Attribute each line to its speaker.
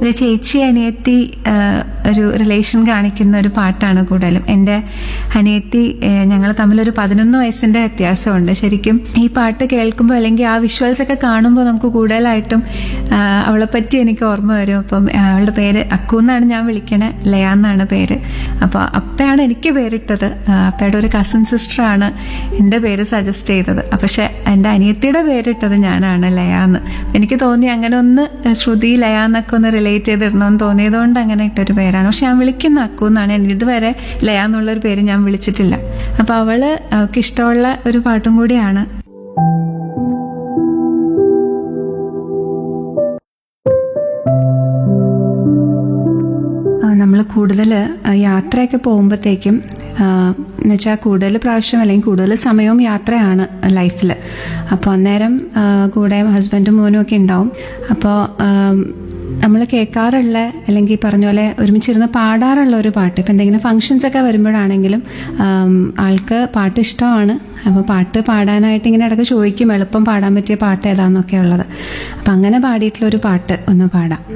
Speaker 1: ഒരു ചേച്ചി അനിയത്തി ആ, ഒരു റിലേഷൻ കാണിക്കുന്ന ഒരു പാട്ടാണ് കൂടുതലും എൻ്റെ അനിയത്തി ഞങ്ങൾ തമ്മിലൊരു പതിനൊന്ന് വയസ്സിന്റെ വ്യത്യാസമുണ്ട് ശരിക്കും ഈ പാട്ട് കേൾക്കുമ്പോൾ അല്ലെങ്കിൽ ആ വിഷ്വൽസ് ഒക്കെ കാണുമ്പോൾ നമുക്ക് കൂടുതലായിട്ടും ആ, അവളെ പറ്റി എനിക്ക് ഓർമ്മ വരും അപ്പം ആ, അവളുടെ പേര് അക്കു എന്നാണ് ഞാൻ വിളിക്കണേ ലയ എന്നാണ് പേര് അപ്പോൾ അപ്പയാണ് എനിക്ക് പേരിട്ടത് ആ, അപ്പയുടെ ഒരു കസിൻ സിസ്റ്ററാണ് എൻ്റെ പേര് സജസ്റ്റ് ചെയ്തത് പക്ഷെ എൻ്റെ അനിയത്തിയുടെ പേരിട്ടത് ഞാനാണ് ലയ എന്ന് എനിക്ക് തോന്നി അങ്ങനെ ഒന്ന് ശ്രുതി ലയ എന്നൊക്കെ ഒന്ന് റിലേറ്റ് ചെയ്തിടണമെന്ന് തോന്നിയതുകൊണ്ട് അങ്ങനെ ഇട്ടൊരു പേരാണ് പക്ഷെ ഞാൻ വിളിക്കുന്ന അക്കു എന്നാണ് എനിക്ക് ഇതുവരെ ലയ എന്നുള്ളൊരു പേര് ഞാൻ വിളിച്ചിട്ടില്ല അപ്പൊ അവള് അവൾക്ക് ഇഷ്ടമുള്ള ഒരു പാട്ടും കൂടിയാണ് നമ്മൾ കൂടുതൽ യാത്രയൊക്കെ പോകുമ്പോഴത്തേക്കും എന്നുവെച്ചാൽ കൂടുതൽ പ്രാവശ്യം അല്ലെങ്കിൽ കൂടുതൽ സമയവും യാത്രയാണ് ലൈഫിൽ അപ്പോൾ അന്നേരം ആ, കൂടെ ഹസ്ബൻഡും മോനും ഒക്കെ ഉണ്ടാവും അപ്പോൾ നമ്മൾ കേൾക്കാറുള്ള അല്ലെങ്കിൽ പറഞ്ഞ പോലെ ഒരുമിച്ചിരുന്ന് പാടാറുള്ള ഒരു പാട്ട് ഇപ്പം എന്തെങ്കിലും ഫങ്ഷൻസ് ഒക്കെ വരുമ്പോഴാണെങ്കിലും ആം, ആൾക്ക് പാട്ട് ഇഷ്ടമാണ് അപ്പോൾ പാട്ട് പാടാനായിട്ട് ഇങ്ങനെ ഇടയ്ക്ക് ചോദിക്കും എളുപ്പം പാടാൻ പറ്റിയ പാട്ട് ഏതാണെന്നൊക്കെ ഉള്ളത് അപ്പം അങ്ങനെ പാടിയിട്ടുള്ള ഒരു പാട്ട് ഒന്ന് പാടാം